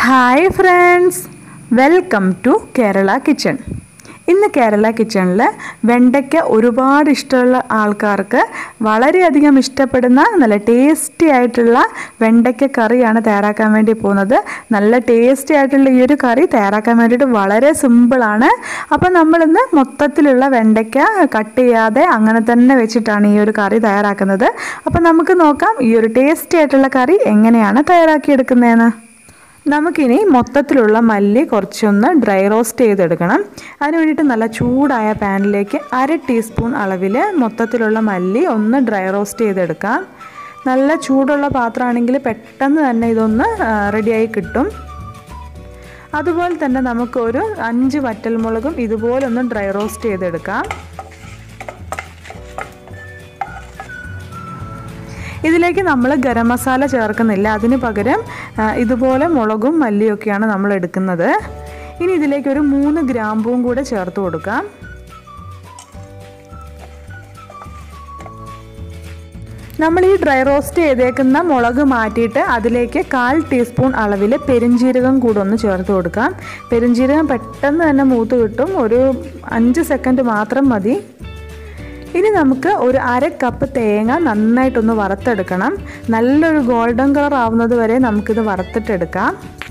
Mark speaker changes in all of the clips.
Speaker 1: hi friends welcome to Kerala kitchen ഇന്ന് കേരള കിച്ചണിൽ വെണ്ടയ്ക്ക ഒരുപാട് ഇഷ്ടമുള്ള ആൾക്കാർക്ക് വളരെയധികം ഇഷ്ടപ്പെടുന്ന നല്ല ടേസ്റ്റി ആയിട്ടുള്ള വെണ്ടയ്ക്ക കറിയാണ് തയ്യാറാക്കാൻ വേണ്ടി പോകുന്നത് നല്ല ടേസ്റ്റി ആയിട്ടുള്ള ഈ ഒരു കറി തയ്യാറാക്കാൻ വേണ്ടിയിട്ട് വളരെ സിമ്പിളാണ് അപ്പോൾ നമ്മളിന്ന് മൊത്തത്തിലുള്ള വെണ്ടയ്ക്ക കട്ട് ചെയ്യാതെ അങ്ങനെ തന്നെ വെച്ചിട്ടാണ് ഈ ഒരു കറി തയ്യാറാക്കുന്നത് അപ്പോൾ നമുക്ക് നോക്കാം ഈ ഒരു ടേസ്റ്റി ആയിട്ടുള്ള കറി എങ്ങനെയാണ് തയ്യാറാക്കിയെടുക്കുന്നതെന്ന് നമുക്കിനി മൊത്തത്തിലുള്ള മല്ലി കുറച്ചൊന്ന് ഡ്രൈ റോസ്റ്റ് ചെയ്തെടുക്കണം അതിന് വേണ്ടിയിട്ട് നല്ല ചൂടായ പാനിലേക്ക് അര ടീസ്പൂൺ അളവിൽ മൊത്തത്തിലുള്ള മല്ലി ഒന്ന് ഡ്രൈ റോസ്റ്റ് ചെയ്തെടുക്കാം നല്ല ചൂടുള്ള പാത്രമാണെങ്കിൽ പെട്ടെന്ന് തന്നെ ഇതൊന്ന് റെഡിയായി കിട്ടും അതുപോലെ തന്നെ നമുക്കൊരു അഞ്ച് വറ്റൽമുളകും ഇതുപോലൊന്ന് ഡ്രൈ റോസ്റ്റ് ചെയ്തെടുക്കാം ഇതിലേക്ക് നമ്മൾ ഗരം മസാല ചേർക്കുന്നില്ല അതിന് പകരം ഇതുപോലെ മുളകും മല്ലിയൊക്കെയാണ് നമ്മൾ എടുക്കുന്നത് ഇനി ഇതിലേക്ക് ഒരു മൂന്ന് ഗ്രാമ്പൂവും കൂടെ ചേർത്ത് കൊടുക്കാം നമ്മൾ ഈ ഡ്രൈ റോസ്റ്റ് ചെയ്തേക്കുന്ന മുളക് മാറ്റിയിട്ട് അതിലേക്ക് കാൽ ടീസ്പൂൺ അളവിൽ പെരിഞ്ജീരകം കൂടെ ഒന്ന് ചേർത്ത് കൊടുക്കാം പെരിഞ്ജീരകം പെട്ടെന്ന് തന്നെ മൂത്ത് കിട്ടും ഒരു അഞ്ച് സെക്കൻഡ് മാത്രം മതി ഇനി നമുക്ക് ഒരു അര കപ്പ് തേങ്ങ നന്നായിട്ടൊന്ന് വറുത്തെടുക്കണം നല്ലൊരു ഗോൾഡൻ കളർ ആവുന്നത് വരെ നമുക്കിത് വറുത്തിട്ടെടുക്കാം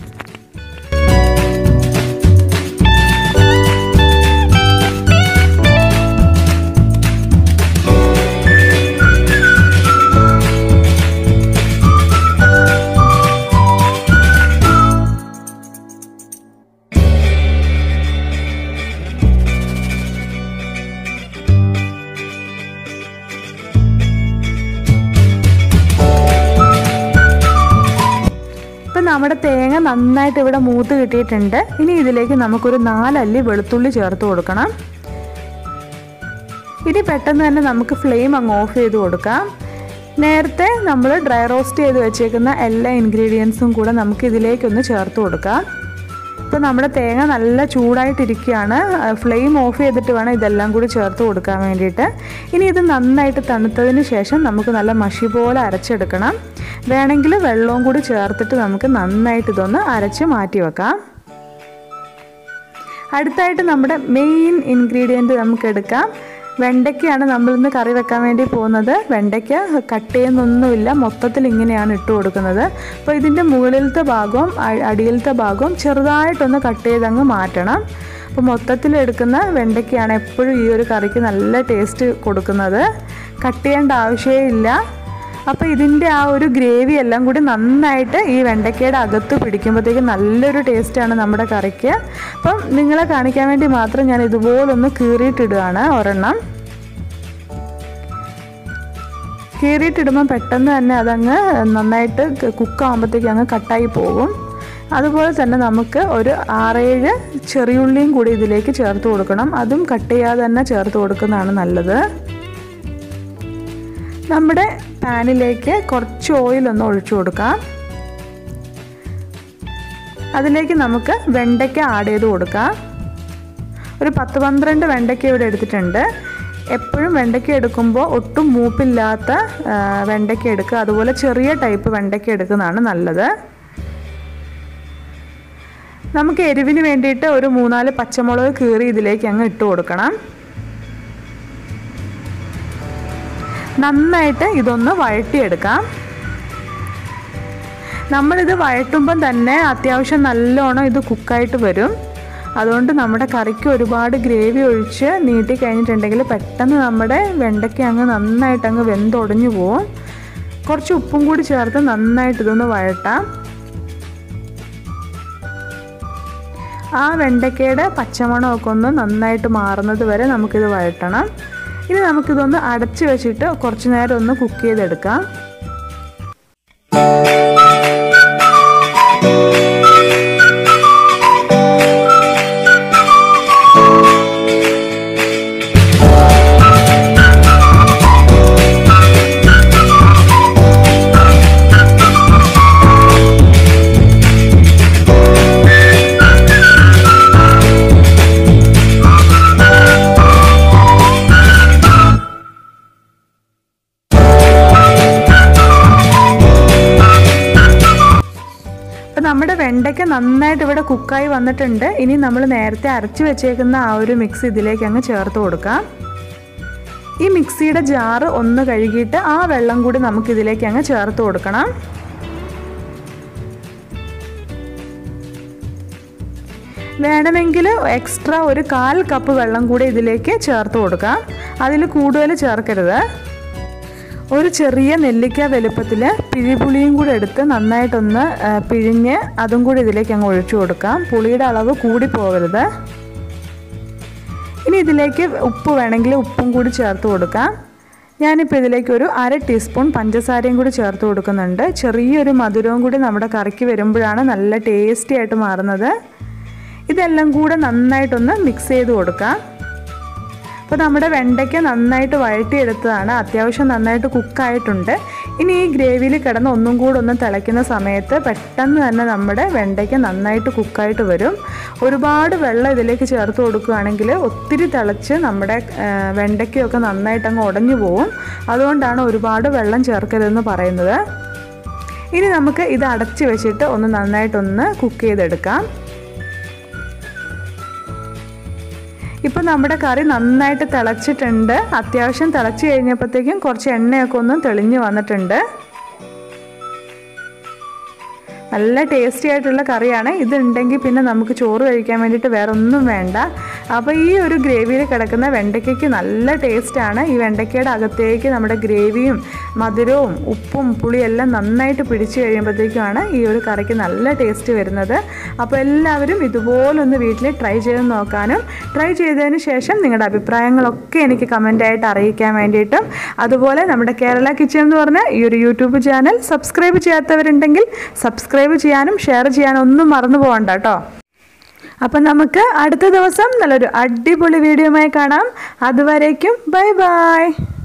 Speaker 1: നമ്മുടെ തേങ്ങ നന്നായിട്ട് ഇവിടെ മൂത്ത് കിട്ടിയിട്ടുണ്ട് ഇനി ഇതിലേക്ക് നമുക്കൊരു നാലല്ലി വെളുത്തുള്ളി ചേർത്ത് കൊടുക്കണം ഇനി പെട്ടെന്ന് തന്നെ നമുക്ക് ഫ്ലെയിം അങ്ങ് ഓഫ് ചെയ്ത് കൊടുക്കാം നേരത്തെ നമ്മൾ ഡ്രൈ റോസ്റ്റ് ചെയ്ത് വെച്ചേക്കുന്ന എല്ലാ ഇൻഗ്രീഡിയൻസും കൂടെ നമുക്ക് ഇതിലേക്കൊന്ന് ചേർത്ത് കൊടുക്കാം ഇപ്പോൾ നമ്മുടെ തേങ്ങ നല്ല ചൂടായിട്ടിരിക്കുകയാണ് ഫ്ലെയിം ഓഫ് ചെയ്തിട്ട് വേണം ഇതെല്ലാം കൂടി ചേർത്ത് കൊടുക്കാൻ വേണ്ടിയിട്ട് ഇനി ഇത് നന്നായിട്ട് തണുത്തതിന് ശേഷം നമുക്ക് നല്ല മഷി പോലെ അരച്ചെടുക്കണം വേണമെങ്കിൽ വെള്ളവും കൂടി ചേർത്തിട്ട് നമുക്ക് നന്നായിട്ട് ഇതൊന്ന് അരച്ച് മാറ്റി വെക്കാം അടുത്തായിട്ട് നമ്മുടെ മെയിൻ ഇൻഗ്രീഡിയൻറ്റ് നമുക്ക് എടുക്കാം വെണ്ടയ്ക്കയാണ് നമ്മളിന്ന് കറി വെക്കാൻ വേണ്ടി പോകുന്നത് വെണ്ടയ്ക്ക കട്ട് ചെയ്യുന്നൊന്നുമില്ല മൊത്തത്തിൽ ഇങ്ങനെയാണ് ഇട്ട് കൊടുക്കുന്നത് അപ്പോൾ ഇതിൻ്റെ മുകളിലത്തെ ഭാഗവും അടിയിലത്തെ ഭാഗവും ചെറുതായിട്ടൊന്ന് കട്ട് ചെയ്തങ്ങ് മാറ്റണം അപ്പോൾ മൊത്തത്തിൽ എടുക്കുന്ന വെണ്ടയ്ക്കയാണ് എപ്പോഴും ഈ ഒരു കറിക്ക് നല്ല ടേസ്റ്റ് കൊടുക്കുന്നത് കട്ട് ചെയ്യേണ്ട ആവശ്യമേ ഇല്ല അപ്പോൾ ഇതിൻ്റെ ആ ഒരു ഗ്രേവി എല്ലാം കൂടി നന്നായിട്ട് ഈ വെണ്ടയ്ക്കയുടെ അകത്ത് പിടിക്കുമ്പോഴത്തേക്ക് നല്ലൊരു ടേസ്റ്റാണ് നമ്മുടെ കറിക്ക് അപ്പം നിങ്ങളെ കാണിക്കാൻ വേണ്ടി മാത്രം ഞാൻ ഇതുപോലൊന്ന് കീറിയിട്ടിടുകയാണ് ഒരെണ്ണം കീറിയിട്ടിടുമ്പോൾ പെട്ടെന്ന് തന്നെ അതങ്ങ് നന്നായിട്ട് കുക്കാകുമ്പോഴത്തേക്ക് അങ്ങ് കട്ടായി പോകും അതുപോലെ തന്നെ നമുക്ക് ഒരു ആറേഴ് ചെറിയുള്ളിയും കൂടി ഇതിലേക്ക് ചേർത്ത് കൊടുക്കണം അതും കട്ട് ചെയ്യാതെ തന്നെ ചേർത്ത് കൊടുക്കുന്നതാണ് നല്ലത് നമ്മുടെ പാനിലേക്ക് കുറച്ച് ഓയിലൊന്ന് ഒഴിച്ചു കൊടുക്കാം അതിലേക്ക് നമുക്ക് വെണ്ടയ്ക്ക ആഡ് ചെയ്ത് കൊടുക്കാം ഒരു പത്ത് പന്ത്രണ്ട് വെണ്ടയ്ക്ക ഇവിടെ എടുത്തിട്ടുണ്ട് എപ്പോഴും വെണ്ടയ്ക്ക എടുക്കുമ്പോൾ ഒട്ടും മൂപ്പില്ലാത്ത വെണ്ടയ്ക്ക എടുക്കുക അതുപോലെ ചെറിയ ടൈപ്പ് വെണ്ടയ്ക്ക എടുക്കുന്നതാണ് നല്ലത് നമുക്ക് എരിവിന് വേണ്ടിയിട്ട് ഒരു മൂന്നാല് പച്ചമുളക് കീറി ഇതിലേക്ക് അങ്ങ് ഇട്ട് കൊടുക്കണം നന്നായിട്ട് ഇതൊന്ന് വഴട്ടിയെടുക്കാം നമ്മളിത് വഴട്ടുമ്പം തന്നെ അത്യാവശ്യം നല്ലോണം ഇത് കുക്കായിട്ട് വരും അതുകൊണ്ട് നമ്മുടെ കറിക്ക് ഒരുപാട് ഗ്രേവി ഒഴിച്ച് നീട്ടി കഴിഞ്ഞിട്ടുണ്ടെങ്കിൽ പെട്ടെന്ന് നമ്മുടെ വെണ്ടയ്ക്ക അങ്ങ് നന്നായിട്ട് അങ്ങ് വെന്തൊടഞ്ഞു പോവും കുറച്ച് ഉപ്പും കൂടി ചേർത്ത് നന്നായിട്ട് ഇതൊന്ന് വഴട്ടാം ആ വെണ്ടയ്ക്കയുടെ പച്ചമണമൊക്കെ ഒന്ന് നന്നായിട്ട് മാറുന്നത് വരെ നമുക്കിത് വഴട്ടണം ഇനി നമുക്കിതൊന്ന് അടച്ചു വെച്ചിട്ട് കുറച്ച് നേരം ഒന്ന് കുക്ക് ചെയ്തെടുക്കാം നമ്മുടെ വെണ്ടയ്ക്ക നന്നായിട്ട് ഇവിടെ കുക്കായി വന്നിട്ടുണ്ട് ഇനി നമ്മൾ നേരത്തെ അരച്ച് വെച്ചേക്കുന്ന ആ ഒരു മിക്സ് ഇതിലേക്ക് അങ്ങ് ചേർത്ത് കൊടുക്കാം ഈ മിക്സിയുടെ ജാറ് ഒന്ന് കഴുകിയിട്ട് ആ വെള്ളം കൂടി നമുക്ക് ഇതിലേക്ക് അങ്ങ് ചേർത്ത് കൊടുക്കണം വേണമെങ്കിൽ എക്സ്ട്രാ ഒരു കാൽ കപ്പ് വെള്ളം കൂടി ഇതിലേക്ക് ചേർത്ത് കൊടുക്കാം അതിൽ കൂടുതൽ ചേർക്കരുത് ഒരു ചെറിയ നെല്ലിക്ക വലുപ്പത്തിൽ പിഴിപുളിയും കൂടി എടുത്ത് നന്നായിട്ടൊന്ന് പിഴിഞ്ഞ് അതും കൂടി ഇതിലേക്ക് അങ്ങ് ഒഴിച്ചു കൊടുക്കാം പുളിയുടെ അളവ് കൂടി പോകരുത് ഇനി ഇതിലേക്ക് ഉപ്പ് വേണമെങ്കിൽ ഉപ്പും കൂടി ചേർത്ത് കൊടുക്കാം ഞാനിപ്പോൾ ഇതിലേക്ക് ഒരു അര ടീസ്പൂൺ പഞ്ചസാരയും കൂടി ചേർത്ത് കൊടുക്കുന്നുണ്ട് ചെറിയൊരു മധുരവും കൂടി നമ്മുടെ കറിക്ക് വരുമ്പോഴാണ് നല്ല ടേസ്റ്റി ആയിട്ട് മാറുന്നത് ഇതെല്ലാം കൂടെ നന്നായിട്ടൊന്ന് മിക്സ് ചെയ്ത് കൊടുക്കാം അപ്പോൾ നമ്മുടെ വെണ്ടയ്ക്ക നന്നായിട്ട് വഴറ്റിയെടുത്തതാണ് അത്യാവശ്യം നന്നായിട്ട് കുക്കായിട്ടുണ്ട് ഇനി ഈ ഗ്രേവിയിൽ കിടന്ന് ഒന്നും കൂടെ ഒന്ന് തിളയ്ക്കുന്ന സമയത്ത് പെട്ടെന്ന് തന്നെ നമ്മുടെ വെണ്ടയ്ക്ക നന്നായിട്ട് കുക്കായിട്ട് വരും ഒരുപാട് വെള്ളം ഇതിലേക്ക് ചേർത്ത് കൊടുക്കുകയാണെങ്കിൽ ഒത്തിരി തിളച്ച് നമ്മുടെ വെണ്ടയ്ക്കയൊക്കെ നന്നായിട്ട് അങ്ങ് ഉടഞ്ഞു പോവും അതുകൊണ്ടാണ് ഒരുപാട് വെള്ളം ചേർക്കരുതെന്ന് പറയുന്നത് ഇനി നമുക്ക് ഇത് അടച്ച് വെച്ചിട്ട് ഒന്ന് നന്നായിട്ടൊന്ന് കുക്ക് ചെയ്തെടുക്കാം ഇപ്പം നമ്മുടെ കറി നന്നായിട്ട് തിളച്ചിട്ടുണ്ട് അത്യാവശ്യം തിളച്ച് കഴിഞ്ഞപ്പോഴത്തേക്കും കുറച്ച് എണ്ണയൊക്കെ ഒന്ന് തെളിഞ്ഞ് വന്നിട്ടുണ്ട് നല്ല ടേസ്റ്റി ആയിട്ടുള്ള കറിയാണ് ഇതുണ്ടെങ്കിൽ പിന്നെ നമുക്ക് ചോറ് കഴിക്കാൻ വേണ്ടിയിട്ട് വേറെ ഒന്നും വേണ്ട അപ്പോൾ ഈ ഒരു ഗ്രേവിയിൽ കിടക്കുന്ന വെണ്ടയ്ക്കയ്ക്ക് നല്ല ടേസ്റ്റാണ് ഈ വെണ്ടയ്ക്കയുടെ അകത്തേക്ക് നമ്മുടെ ഗ്രേവിയും മധുരവും ഉപ്പും പുളിയെല്ലാം നന്നായിട്ട് പിടിച്ചു കഴിയുമ്പോഴത്തേക്കുമാണ് ഈ ഒരു കറിക്ക് നല്ല ടേസ്റ്റ് വരുന്നത് അപ്പോൾ എല്ലാവരും ഇതുപോലൊന്ന് വീട്ടിൽ ട്രൈ ചെയ്ത് നോക്കാനും ട്രൈ ചെയ്തതിന് ശേഷം നിങ്ങളുടെ അഭിപ്രായങ്ങളൊക്കെ എനിക്ക് കമൻ്റായിട്ട് അറിയിക്കാൻ വേണ്ടിയിട്ടും അതുപോലെ നമ്മുടെ കേരള കിച്ചൺ എന്ന് പറഞ്ഞ ഈ ഒരു യൂട്യൂബ് ചാനൽ സബ്സ്ക്രൈബ് ചെയ്യാത്തവരുണ്ടെങ്കിൽ സബ്സ്ക്രൈബ് ചെയ്യാനും ഷെയർ ചെയ്യാനും ഒന്നും മറന്നു പോകണ്ട കേട്ടോ അപ്പം നമുക്ക് അടുത്ത ദിവസം നല്ലൊരു അടിപൊളി വീഡിയോയുമായി കാണാം അതുവരേക്കും ബൈ ബൈ